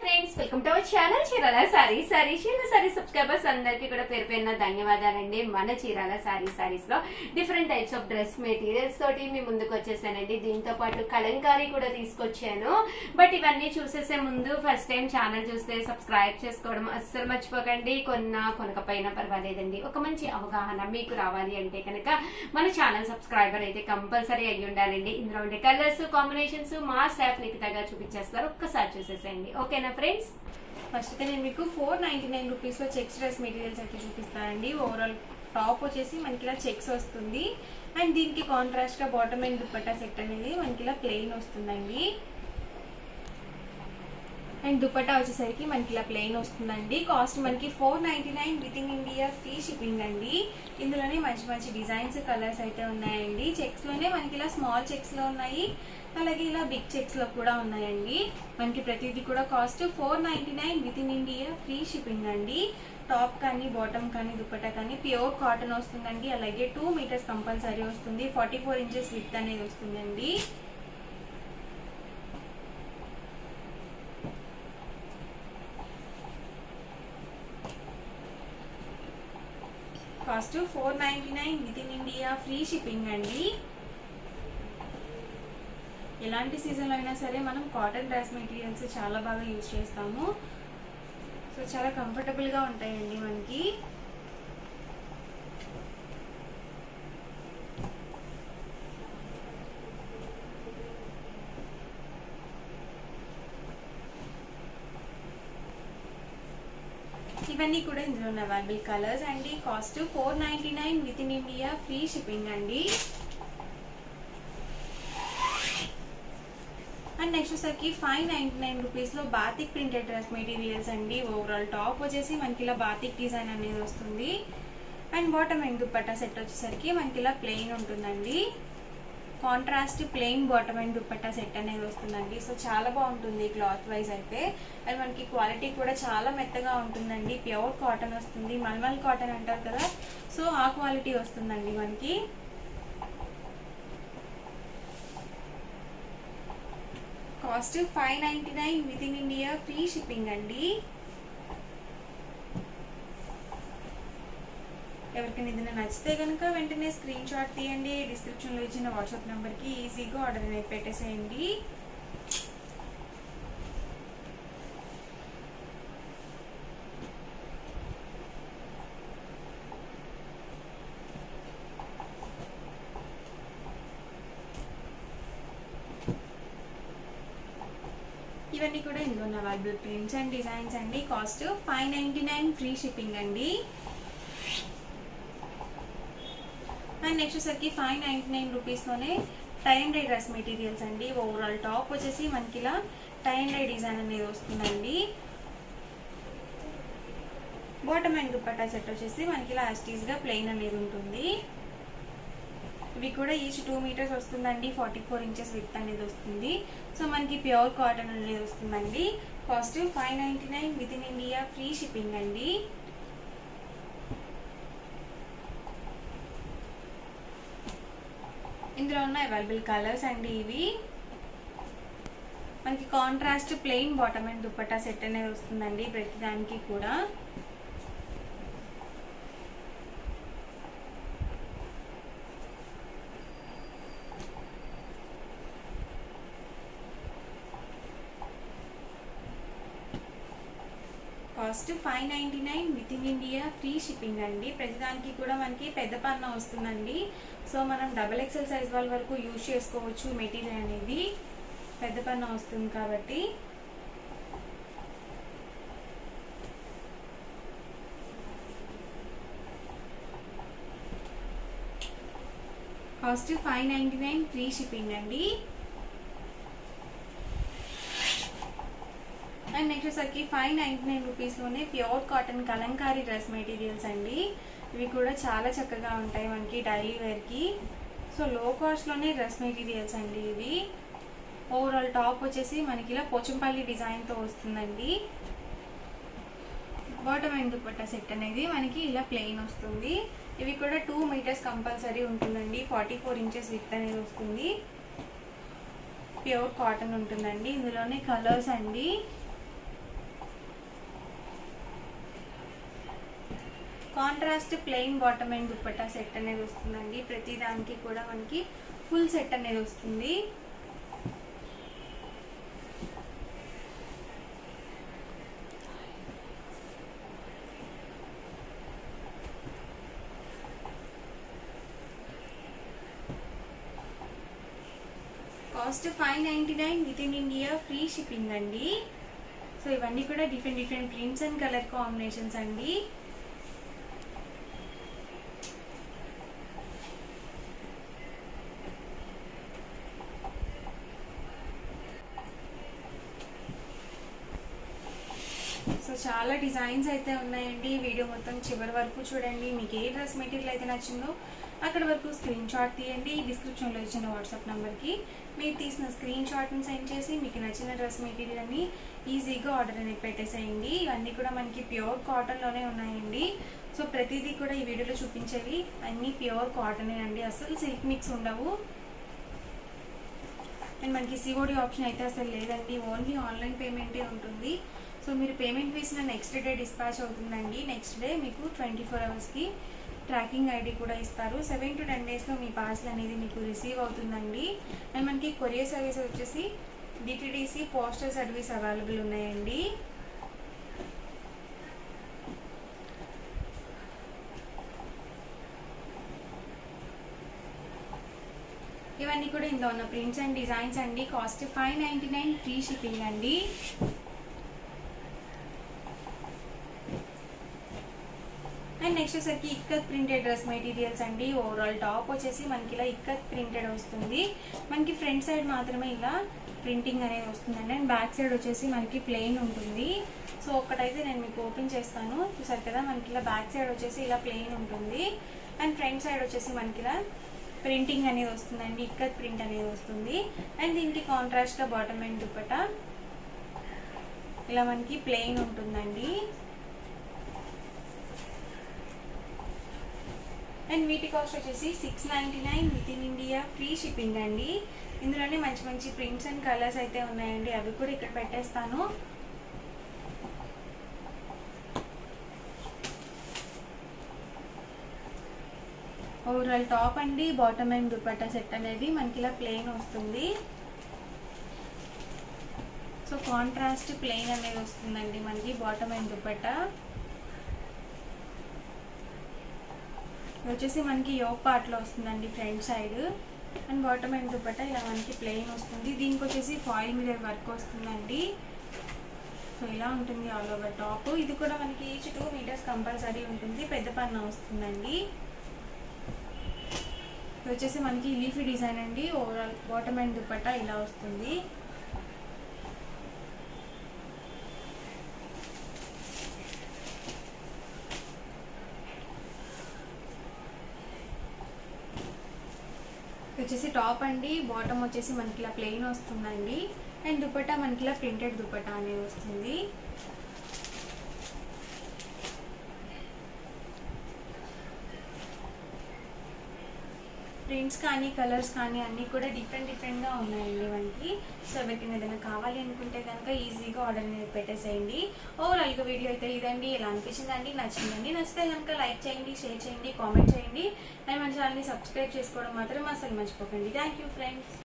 friends welcome to our channel Chirala sari sari Chirala sari subscribers అందరికీ కూడా పేరు పేరున ధన్యవాదాలండి మన చీరాల సారీ సారీస్ లో different types of dress materials తోటి మీ ముందుకు వచ్చేసానండి దీంతో పాటు కలంకారీ కూడా తీసుకొచ్చాను బట్ ఇవన్నీ చూసేసే ముందు ఫస్ట్ టైం ఛానల్ చూస్తే సబ్స్క్రైబ్ చేసుకోవడం అస్సలు మర్చిపోకండి కొన్నా కొనకపోయినా పర్వాలేదండి ఒక మంచి అవగాహన మీకు రావాలి అంటే కనుక మన ఛానల్ సబ్స్క్రైబర్ అయితే కంపల్సరీ అయ్యి ఉండాలండి ఇందులో ఉండే కలర్స్ కాంబినేషన్స్ మా స్టాఫ్ నిఖితగా చూపించేస్తారు ఒక్కసారి చూసేసేయండి ఓకేనా ఫ్రెండ్స్ ఫస్ట్ అయితే నేను మీకు ఫోర్ నైన్టీ నైన్ రూపీస్లో చెక్స్ డ్రెస్ మెటీరియల్స్ అయితే చూపిస్తానండి ఓవరాల్ టాప్ వచ్చేసి మనకి ఇలా చెక్స్ వస్తుంది అండ్ దీనికి కాంట్రాస్ట్గా బాటమ్ అండ్ దుప్పట్టా సెట్ అనేది మనకి ఇలా ప్లెయిన్ వస్తుందండి అండ్ దుపట్టా వచ్చేసరికి మనకి ఇలా ప్లెయిన్ వస్తుందండి కాస్ట్ మనకి four ninety nine within India free shipping అండి ఇందులోనే మంచి మంచి డిజైన్స్ కలర్స్ అయితే ఉన్నాయండి చెక్స్లోనే మనకి ఇలా స్మాల్ చెక్స్లో ఉన్నాయి అలాగే ఇలా బిగ్ చెక్స్లో కూడా ఉన్నాయండి మనకి ప్రతిదీ కూడా cost four ninety nine within India free shipping అండి టాప్ కానీ బాటమ్ కానీ దుపట్టా కానీ ప్యూర్ కాటన్ వస్తుందండి అలాగే టూ మీటర్స్ కంపల్సరీ వస్తుంది ఫార్టీ ఫోర్ ఇంచెస్ విత్ అనేది వస్తుందండి cost four ninety nine within India free shipping అండి ఎలాంటి సీజన్లో అయినా సరే మనం కాటన్ డ్రెస్ మెటీరియల్స్ చాలా బాగా యూజ్ చేస్తాము సో చాలా కంఫర్టబుల్గా ఉంటాయండి మనకి ఇవన్నీ కూడా ఇందులో ఉన్న అవైలబుల్ కలర్స్ అండి cost four ninety nine within India free shipping అండి అండ్ నెక్స్ట్ వచ్చేసరికి ఫైవ్ నైంటీ నైన్ రూపీస్లో బాతిక్ ప్రింటెడ్ డ్రెస్ మెటీరియల్స్ అండి ఓవరాల్ టాప్ వచ్చేసి మనకి ఇలా బాతిక్ డిజైన్ అనేది వస్తుంది and bottom and dupatta set వచ్చేసరికి మనకి ఇలా ప్లెయిన్ ఉంటుందండి contrast plain bottom and dupatta set అనేది వస్తుందండి సో చాలా బాగుంటుంది క్లాత్ వైజ్ అయితే అండ్ మనకి క్వాలిటీ కూడా చాలా మెత్తగా ఉంటుందండి ప్యూర్ కాటన్ వస్తుంది మల్మల్ కాటన్ అంటారు కదా సో ఆ క్వాలిటీ వస్తుందండి మనకి cost five ninety nine within India free shipping అండి ఎవరికైనా ఏదైనా నచ్చితే కనుక వెంటనే స్క్రీన్ షాట్ తీయండి డిస్క్రిప్షన్లో ఇచ్చిన వాట్సాప్ నెంబర్కి ఈజీగా ఆర్డర్ అనేది పెట్టేసేయండి ఇవన్నీ కూడా ఇందులో ఉన్న అవైలబుల్ ప్రింట్స్ అండ్ డిజైన్స్ అండి cost five ninety nine free shipping అండి అండ్ నెక్స్ట్ వచ్చరికి ఫైవ్ నైంటీ నైన్ రూపీస్లోనే tie and dye dress materials అండి ఓవరాల్ టాప్ వచ్చేసి మనకి ఇలా టై అండ్ డై డిజైన్ అనేది వస్తుందండి బాటమ్ అండ్ దుప్పట్టా సెట్ వచ్చేసి మనకి ఇలా యాస్టీస్గా ప్లెయిన్ అనేది ఉంటుంది ఇవి కూడా ఈచ్ టూ మీటర్స్ వస్తుందండి ఫార్టీ ఫోర్ ఇంచెస్ విత్ అనేది వస్తుంది సో మనకి ప్యూర్ కాటన్ అనేది వస్తుందండి cost five ninety nine within India free shipping అండి ఇందులో ఉన్న అవైలబుల్ కలర్స్ అండి ఇవి మనకి contrast plain bottom and dupatta set అనేది వస్తుందండి ప్రతి దానికి కూడా cost five ninety nine within India free shipping అండి ప్రతిదానికి కూడా మనకి పెద్ద పన్న వస్తుందండి సో మనం డబల్ ఎక్సెల్ సైజ్ వాళ్ళ వరకు యూజ్ చేసుకోవచ్చు మెటీరియల్ అనేది పెద్ద పన్న వస్తుంది కాబట్టి cost five ninety nine free shipping అండి అండ్ నెక్స్ట్ వచ్చరికి ఫైవ్ నైంటీ నైన్ రూపీస్లోనే pure cotton kalamkari dress materials అండి ఇవి కూడా చాలా చక్కగా ఉంటాయి మనకి డైలీ వేర్కి సో లో కాస్ట్లోనే డ్రెస్ మెటీరియల్స్ అండి ఇవి ఓవరాల్ టాప్ వచ్చేసి మనకి ఇలా పోచంపల్లి డిజైన్తో వస్తుందండి బాటమ్ అండ్ దుపట్టా సెట్ అనేది మనకి ఇలా ప్లెయిన్ వస్తుంది ఇవి కూడా టూ మీటర్స్ కంపల్సరీ ఉంటుందండి ఫార్టీ ఫోర్ ఇంచెస్ విత్ అనేది వస్తుంది ప్యూర్ కాటన్ ఉంటుందండి ఇందులోనే కలర్స్ అండి contrast plain bottom and dupatta set అనేది వస్తుందండి ప్రతి దానికి కూడా మనకి ఫుల్ సెట్ అనేది వస్తుంది cost five ninety nine within India free shipping అండి సో ఇవన్నీ కూడా different different prints and colour combinations అండి సో చాలా డిజైన్స్ అయితే ఉన్నాయండి వీడియో మొత్తం చివరి వరకు చూడండి మీకు ఏ డ్రెస్ మెటీరియల్ అయితే నచ్చిందో అక్కడ వరకు స్క్రీన్ షాట్ తీయండి డిస్క్రిప్షన్లో ఇచ్చిన వాట్సాప్ నెంబర్కి మీరు తీసిన స్క్రీన్ షాట్ని సెండ్ చేసి మీకు నచ్చిన డ్రెస్ మెటీరియల్ అని ఈజీగా ఆర్డర్ అనేది పెట్టేసేయండి ఇవన్నీ కూడా మనకి ప్యూర్ కాటన్లోనే ఉన్నాయండి సో ప్రతిదీ కూడా ఈ వీడియోలో చూపించేవి అన్నీ ప్యూర్ కాటనే అండి అసలు సిల్క్ మిక్స్ ఉండవు అండ్ మనకి సిఓడి ఆప్షన్ అయితే అసలు లేదండి ఓన్లీ ఆన్లైన్ పేమెంటే ఉంటుంది సో మీరు పేమెంట్ వేసిన నెక్స్ట్ డే డిస్పాచ్ అవుతుందండి నెక్స్ట్ డే మీకు ట్వంటీ ఫోర్ అవర్స్కి ట్రాకింగ్ ఐడి కూడా ఇస్తారు సెవెన్ టు టెన్ డేస్లో మీ పార్సల్ అనేది మీకు రిసీవ్ అవుతుందండి అండ్ మనకి కొరియర్ సర్వీస్ వచ్చేసి డిటిడిసి పోస్టల్ సర్వీస్ అవైలబుల్ ఉన్నాయండి ఇవన్నీ కూడా ఇందులో ఉన్న ప్రింట్స్ అండ్ డిజైన్స్ అండి cost five ninety nine free shipping అండి అండ్ నెక్స్ట్ వచ్చేసరికి ఇక్కత్ ప్రింటెడ్ డ్రెస్ మెటీరియల్స్ అండి ఓవరాల్ టాప్ వచ్చేసి మనకి ఇలా ఇక్కత్ ప్రింటెడ్ వస్తుంది మనకి ఫ్రంట్ సైడ్ మాత్రమే ఇలా ప్రింటింగ్ అనేది వస్తుందండి అండ్ బ్యాక్ సైడ్ వచ్చేసి మనకి ప్లెయిన్ ఉంటుంది సో ఒక్కటైతే నేను మీకు ఓపెన్ చేస్తాను చూసారు కదా మనకి ఇలా బ్యాక్ సైడ్ వచ్చేసి ఇలా ప్లెయిన్ ఉంటుంది అండ్ ఫ్రంట్ సైడ్ వచ్చేసి మనకి ఇలా ప్రింటింగ్ అనేది వస్తుందండి ఇక్కత్ ప్రింట్ అనేది వస్తుంది అండ్ దీనికి కాంట్రాస్ట్గా బాటమ్ అండ్ దుప్పట ఇలా మనకి ప్లెయిన్ ఉంటుందండి అండ్ వీటి కాస్ట్ వచ్చేసి six ninety nine within India free shipping అండి ఇందులోనే మంచి మంచి ప్రింట్స్ అండ్ కలర్స్ అయితే ఉన్నాయండి అవి కూడా ఇక్కడ పెట్టేస్తాను ఓవరాల్ టాప్ అండి బాటమ్ అండ్ దుపట్టా సెట్ అనేది మనకి ఇలా ప్లెయిన్ వస్తుంది సో కాంట్రాస్ట్ ప్లెయిన్ అనేది వస్తుందండి మనకి బాటమ్ అండ్ దుపట్టా ఇది వచ్చేసి మనకి యోగ్ పార్ట్లో వస్తుందండి front side and bottom and dupatta ఇలా మనకి ప్లెయిన్ వస్తుంది దీనికి వచ్చేసి ఫాయిల్ మీద వర్క్ వస్తుందండి సో ఇలా ఉంటుంది ఆల్ ఓవర్ టాప్ ఇది కూడా మనకి ఈచ్ టూ మీటర్స్ కంపల్సరీ ఉంటుంది పెద్ద పన్న వస్తుందండి ఇది వచ్చేసి మనకి లీఫీ డిజైన్ అండి ఓవరాల్ బాటమ్ అండ్ దుపట్టా ఇలా వస్తుంది ఇది వచ్చేసి టాప్ అండి బాటమ్ వచ్చేసి మనకి ఇలా ప్లెయిన్ వస్తుందండి అండ్ దుపట్టా మనకి ఇలా ప్రింటెడ్ దుపట్టా అనేది వస్తుంది ప్రింట్స్ కానీ కలర్స్ కానీ అన్నీ కూడా డిఫరెంట్ డిఫరెంట్గా ఉన్నాయండి మనకి సో ఎవరికైనా ఏదైనా కావాలి అనుకుంటే కనుక ఈజీగా ఆర్డర్ అనేది పెట్టేసేయండి ఓవరాల్గా వీడియో అయితే ఇదండి ఇలా అనిపించిందండి నచ్చిందండి నచ్చితే కనుక లైక్ చేయండి షేర్ చేయండి కామెంట్ చేయండి అండ్ మన ఛానల్ని సబ్స్క్రైబ్ చేసుకోవడం మాత్రం అసలు మర్చిపోకండి థ్యాంక్ యూ ఫ్రెండ్స్